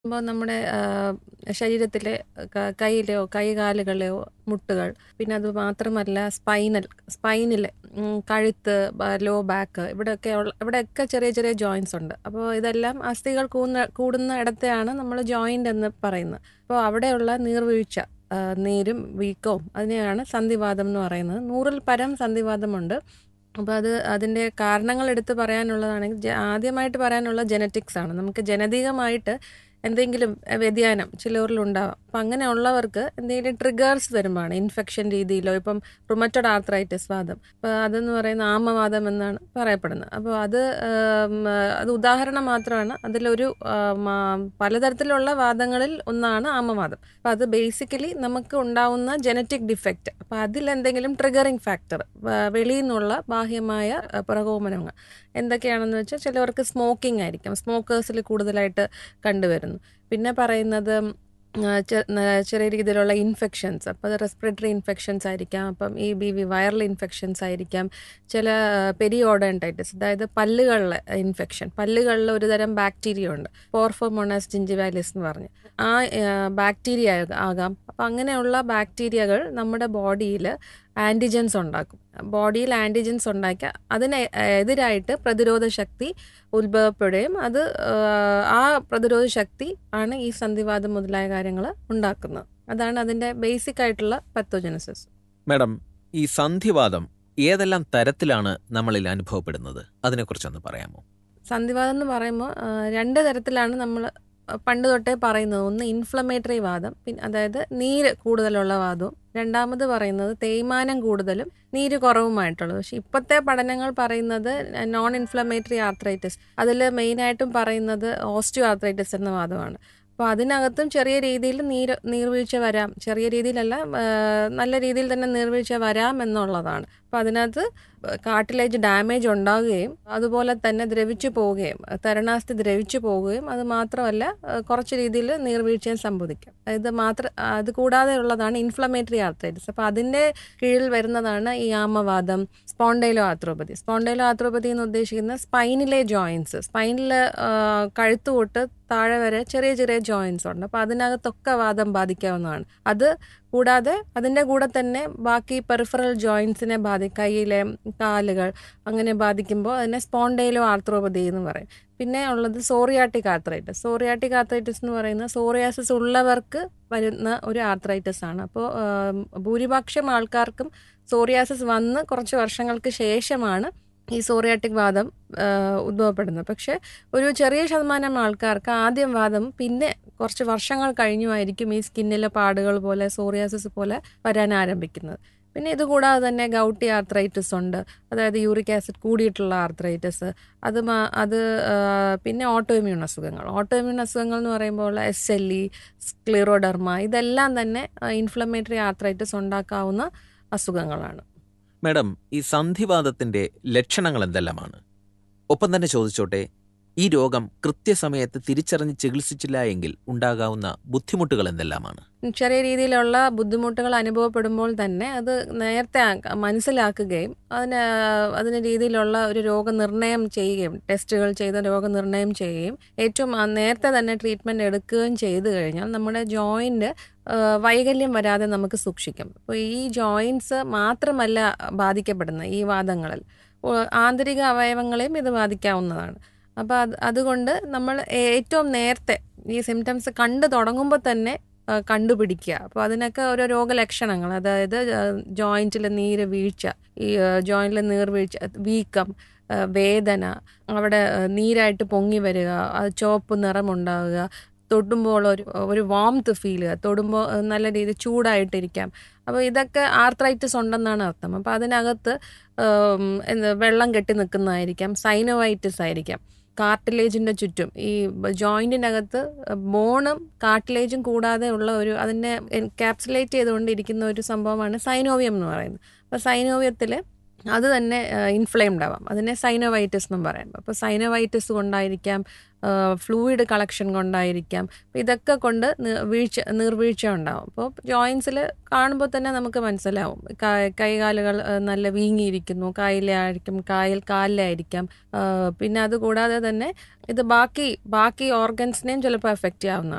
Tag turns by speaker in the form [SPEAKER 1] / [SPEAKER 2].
[SPEAKER 1] മ്പോൾ നമ്മുടെ ആഹ്, ശരീരത്തിലെ ക കയ്യിലെയോ കൈകാലുകളെയോ മുട്ടുകൾ പിന്നെ അത് മാത്രമല്ല സ്പൈനൽ സ്പൈനിൽ കഴുത്ത് ബ- ലോ ബാക്ക് ഇവിടെയൊക്കെ ഉള്ള ഇവിടെയൊക്കെ ചെറിയ ചെറിയ ജോയിൻസ് ഉണ്ട് അപ്പോൾ ഇതെല്ലാം അസ്ഥികൾ കൂടുന്ന കൂടുന്ന ഇടത്തെയാണ് നമ്മൾ ജോയിൻ്റ് എന്ന് പറയുന്നത് അപ്പോൾ അവിടെയുള്ള നീർവീഴ്ച ആ, നീരും വീക്കവും അതിനെയാണ് സന്ധിവാദം എന്ന് പറയുന്നത് നൂറിൽ പരം സന്ധിവാദമുണ്ട് അപ്പോൾ അത് അതിൻ്റെ കാരണങ്ങൾ എടുത്ത് പറയാനുള്ളതാണെങ്കിൽ ജ- ആദ്യമായിട്ട് പറയാനുള്ള ജനറ്റിക്സ് ആണ് നമുക്ക് ജനതികമായിട്ട് എന്തെങ്കിലും അഹ്, വ്യതിയാനം ചിലവരിലുണ്ടാവാം അപ്പം അങ്ങനെയുള്ളവർക്ക് എന്തെങ്കിലും ട്രിഗേഴ്സ് വരുമ്പോഴാണ് ഇൻഫെക്ഷൻ രീതിയിലോ ഇപ്പം റുമറ്റഡ് ആർത്രൈറ്റിസ് വാദം അപ്പോൾ അതെന്ന് പറയുന്ന ആമവാദം എന്നാണ് പറയപ്പെടുന്നത് അപ്പോൾ അത് ആം, അത് ഉദാഹരണം മാത്രമാണ് അതിലൊരു ആം, ആ, പലതരത്തിലുള്ള വാദങ്ങളിൽ ഒന്നാണ് ആമവാദം അപ്പോൾ അത് ബേസിക്കലി നമുക്ക് ഉണ്ടാവുന്ന ജനറ്റിക് ഡിഫക്റ്റ് അപ്പോൾ അതിലെന്തെങ്കിലും ട്രിഗറിങ് ഫാക്ടർ വെളിയിൽ നിന്നുള്ള ബാഹ്യമായ അഹ്, പ്രകോപനങ്ങൾ എന്തൊക്കെയാണെന്ന് വെച്ചാൽ ചിലവർക്ക് സ്മോക്കിംഗ് ആയിരിക്കും സ്മോക്കേഴ്സിൽ കൂടുതലായിട്ട് കണ്ടുവരുന്നു പിന്നെ പറയുന്നത് ആ, ചെ- ന- ചെറിയ രീതിയിലുള്ള ഇൻഫെക്ഷൻസ് അപ്പോൾ അത് റെസ്പിറേറ്ററി ഇൻഫെക്ഷൻസ് ആയിരിക്കാം അപ്പം ഈ ബി വി വൈറൽ ഇൻഫെക്ഷൻസ് ആയിരിക്കാം ചില പെരിയോഡൻറ്റൈറ്റിസ് അതായത് പല്ലുകളിലെ ഇൻഫെക്ഷൻ പല്ലുകളിൽ ഒരു തരം ബാക്ടീരിയ ഉണ്ട് പോർഫോമോണാസ് ജിഞ്ചിവാലിസ് എന്ന് പറഞ്ഞ് ആ ബാക്ടീരിയ ആകാം അപ്പം അങ്ങനെയുള്ള ബാക്ടീരിയകൾ നമ്മുടെ ബോഡിയിൽ ആൻറ്റിജൻസ് ഉണ്ടാക്കും ബോഡിയിൽ ആൻറ്റിജൻസ് ഉണ്ടാക്കി അതിന് എതിരായിട്ട് പ്രതിരോധ ശക്തി ഉത്ഭവപ്പെടുകയും അത് ആ, ആ പ്രതിരോധ ശക്തി ആണ് ഈ സന്ധിവാദം മുതലായ കാര്യങ്ങൾ ഉണ്ടാക്കുന്നത് അതാണ് അതിൻ്റെ ബേസിക് ആയിട്ടുള്ള പത്തോജനസിസ്
[SPEAKER 2] മാഡം ഈ സന്ധിവാദം ഏതെല്ലാം തരത്തിലാണ് നമ്മളിൽ അനുഭവപ്പെടുന്നത് അതിനെക്കുറിച്ചൊന്ന് പറയാമോ
[SPEAKER 1] സന്ധിവാദം എന്ന് പറയുമ്പോൾ ആ, രണ്ട് തരത്തിലാണ് നമ്മൾ പണ്ട് തൊട്ടേ പറയുന്നത് ഒന്ന് ഇൻഫ്ലമേറ്ററി വാദം പിന്നെ അതായത് നീര് കൂടുതലുള്ള വാദവും രണ്ടാമത് പറയുന്നത് തേയ്മാനം കൂടുതലും നീര് കുറവുമായിട്ടുള്ളത് പക്ഷെ ഇപ്പോഴത്തെ പഠനങ്ങൾ പറയുന്നത് നോൺ ഇൻഫ്ലമേറ്ററി ആർത്രൈറ്റിസ് അതിൽ മെയിനായിട്ടും പറയുന്നത് ഓസ്റ്റിയോ ആർത്രൈറ്റിസ് എന്ന വാദമാണ് അപ്പോൾ അതിനകത്തും ചെറിയ രീതിയിൽ നീര് നീർവീഴ്ച വരാം ചെറിയ രീതിയിലല്ല ആ, നല്ല രീതിയിൽ തന്നെ നീർവീഴ്ച വരാം എന്നുള്ളതാണ് അപ്പോൾ അതിനകത്ത് കാർട്ടിലേജ് ഡാമേജ് ഉണ്ടാവുകയും അതുപോലെ തന്നെ ദ്രവിച്ചു പോവുകയും തരണാസ്ഥി ദ്രവിച്ചു പോവുകയും അത് മാത്രമല്ല ആ, കുറച്ച് രീതിയിൽ നീർവീഴ്ചയും സംഭവിക്കാം ഇത് മാത്രം അത് കൂടാതെ ഉള്ളതാണ് ഇൻഫ്ലമേറ്ററി ആർത്രൈറ്റിസ് അപ്പോൾ അതിൻ്റെ കീഴിൽ വരുന്നതാണ് ഈ ആമവാദം സ്പോണ്ടൈലോ ആർത്രോപതി സ്പോണ്ടൈലോ ആർത്രോപതി എന്ന് ഉദ്ദേശിക്കുന്ന സ്പൈനിലെ ജോയിൻസ് സ്പൈനിൽ കഴുത്ത് തൊട്ട് താഴെ വരെ ചെറിയ ചെറിയ ജോയിൻസ് ഉണ്ട് അപ്പോൾ അതിനകത്തൊക്കെ വാദം ബാധിക്കാവുന്നതാണ് അത് കൂടാതെ അതിൻ്റെ കൂടെ തന്നെ ബാക്കി പെറിഫറൽ ജോയിൻസിനെ ബാധി കൈയിലെ കാലുകൾ അങ്ങനെ ബാധിക്കുമ്പോൾ അതിനെ സ്പോണ്ടൈലോ ആർത്രോപതി എന്ന് പറയും പിന്നെ ഉള്ളത് സോറിയാട്ടിക് ആർത്രൈറ്റിസ് സോറിയാട്ടിക് ആർത്രൈറ്റിസ് എന്ന് പറയുന്നത് സോറിയാസിസ് ഉള്ളവർക്ക് വരുന്ന ഒരു ആർത്രൈറ്റിസ് ആണ് അപ്പോൾ ഭൂരിപക്ഷം ആൾക്കാർക്കും സോറിയാസിസ് വന്ന് കുറച്ച് വർഷങ്ങൾക്ക് ശേഷമാണ് ഈ സോറിയാട്ടിക് വാദം ആ, ഉദ്ഭവപ്പെടുന്നത് പക്ഷേ ഒരു ചെറിയ ശതമാനം ആൾക്കാർക്ക് ആദ്യം വാദം പിന്നെ കുറച്ച് വർഷങ്ങൾ കഴിഞ്ഞുമായിരിക്കും ഈ സ്കിന്നിലെ പാടുകൾ പോലെ സോറിയാസിസ് പോലെ വരാൻ ആരംഭിക്കുന്നത് പിന്നെ ഇതുകൂടാതെ തന്നെ ഗൗട്ടി ആർത്രൈറ്റിസ് ഉണ്ട് അതായത് യൂറിക് ആസിഡ് കൂടിയിട്ടുള്ള ആർത്രൈറ്റിസ് അത് മാ- അത് ആ, പിന്നെ ഓട്ടോ ഇമ്മ്യൂൺ അസുഖങ്ങൾ ഓട്ടോ ഇമ്മ്യൂൺ അസുഖങ്ങൾ എന്ന് പറയുമ്പോൾ എസ് എൽ ഇ സ്ക്ലിറോഡർമ ഇതെല്ലാം തന്നെ ഇൻഫ്ലമേറ്ററി ആർത്രൈറ്റിസ് ഉണ്ടാക്കാവുന്ന അസുഖങ്ങളാണ്
[SPEAKER 2] മാഡം ഈ സന്ധിവാദത്തിന്റെ ലക്ഷണങ്ങൾ എന്തെല്ലാമാണ് ഒപ്പം തന്നെ ചോദിച്ചോട്ടെ ഈ രോഗം കൃത്യസമയത്ത് തിരിച്ചറിഞ്ഞ് ചികിത്സിച്ചില്ല എങ്കിൽ ഉണ്ടാകാവുന്ന ബുദ്ധിമുട്ടുകൾ എന്തെല്ലാമാണ്
[SPEAKER 1] ചെറിയ രീതിയിലുള്ള ബുദ്ധിമുട്ടുകൾ അനുഭവപ്പെടുമ്പോൾ തന്നെ അത് നേരത്തെ ആ- മനസ്സിലാക്കുകയും അതിന് അതിന് രീതിയിലുള്ള ഒരു രോഗനിർണയം ചെയ്യുകയും ടെസ്റ്റുകൾ ചെയ്ത് രോഗനിർണയം ചെയ്യുകയും ഏറ്റവും ആ നേരത്തെ തന്നെ ട്രീറ്റ്മെൻറ്റ് എടുക്കുകയും ചെയ്തു കഴിഞ്ഞാൽ നമ്മുടെ ജോയിൻ്റ് വൈകല്യം വരാതെ നമുക്ക് സൂക്ഷിക്കാം അപ്പോൾ ഈ ജോയിൻസ് മാത്രമല്ല ബാധിക്കപ്പെടുന്നത് ഈ വാദങ്ങളിൽ ഓ- ആന്തരിക അവയവങ്ങളെയും ഇത് ബാധിക്കാവുന്നതാണ് അപ്പോൾ അത് അതുകൊണ്ട് നമ്മൾ ഏറ്റവും നേരത്തെ ഈ സിംറ്റംസ് കണ്ടു തുടങ്ങുമ്പോൾ തന്നെ ആ, കണ്ടുപിടിക്കുക അപ്പോൾ അതിനൊക്കെ ഓരോ രോഗലക്ഷണങ്ങൾ അതായത് ജോയിൻറ്റിൽ നീര് വീഴ്ച ഈ ജോയിൻറ്റിൽ നീർവീഴ്ച വീക്കം ആ, വേദന അവിടെ ആ, നീരായിട്ട് പൊങ്ങി വരിക അത് ചുവപ്പ് നിറമുണ്ടാവുക തൊടുമ്പോൾ ഒരു ഒരു വാംത്ത് ഫീൽ ചെയ്യുക തൊടുമ്പോൾ ആ, നല്ല രീതിയിൽ ചൂടായിട്ടിരിക്കാം അപ്പോൾ ഇതൊക്കെ ആർത്രൈറ്റിസ് ഉണ്ടെന്നാണ് അർത്ഥം അപ്പോൾ അതിനകത്ത് ഉം, എന്ത് വെള്ളം കെട്ടി നിൽക്കുന്നതായിരിക്കാം സൈനോവൈറ്റിസ് ആയിരിക്കാം കാർട്ടിലേജിൻ്റെ ചുറ്റും ഈ ജോയിൻറ്റിനകത്ത് ബോണും കാർട്ടിലേജും കൂടാതെ ഉള്ള ഒരു അതിനെ എൻകാപ്സുലേറ്റ് ചെയ്തുകൊണ്ടിരിക്കുന്ന ഒരു സംഭവമാണ് സൈനോവിയം എന്ന് പറയുന്നത് അപ്പോൾ സൈനോവിയത്തിൽ അത് തന്നെ ഇൻഫ്ലെയിംഡ് ആവാം അതിനെ സൈനോവൈറ്റിസ് എന്നും പറയാം അപ്പോൾ സൈനോവൈറ്റിസ് കൊണ്ടായിരിക്കാം ഫ്ലൂയിഡ് കളക്ഷൻ കൊണ്ടായിരിക്കാം അപ്പോൾ ഇതൊക്കെ കൊണ്ട് നി- വീഴ്ച നീർവീഴ്ച ഉണ്ടാവും അപ്പോൾ ജോയിൻസിൽ കാണുമ്പോൾ തന്നെ നമുക്ക് മനസ്സിലാവും കൈ- കൈകാലുകൾ ആ, നല്ല വീങ്ങിയിരിക്കുന്നു കായലായിരിക്കും കായൽ കാലിലായിരിക്കാം ആ, പിന്നെ അതുകൂടാതെ തന്നെ ഇത് ബാക്കി ബാക്കി ഓർഗൻസിനെയും ചിലപ്പോൾ എഫക്റ്റ് ചെയ്യാവുന്നതാണ്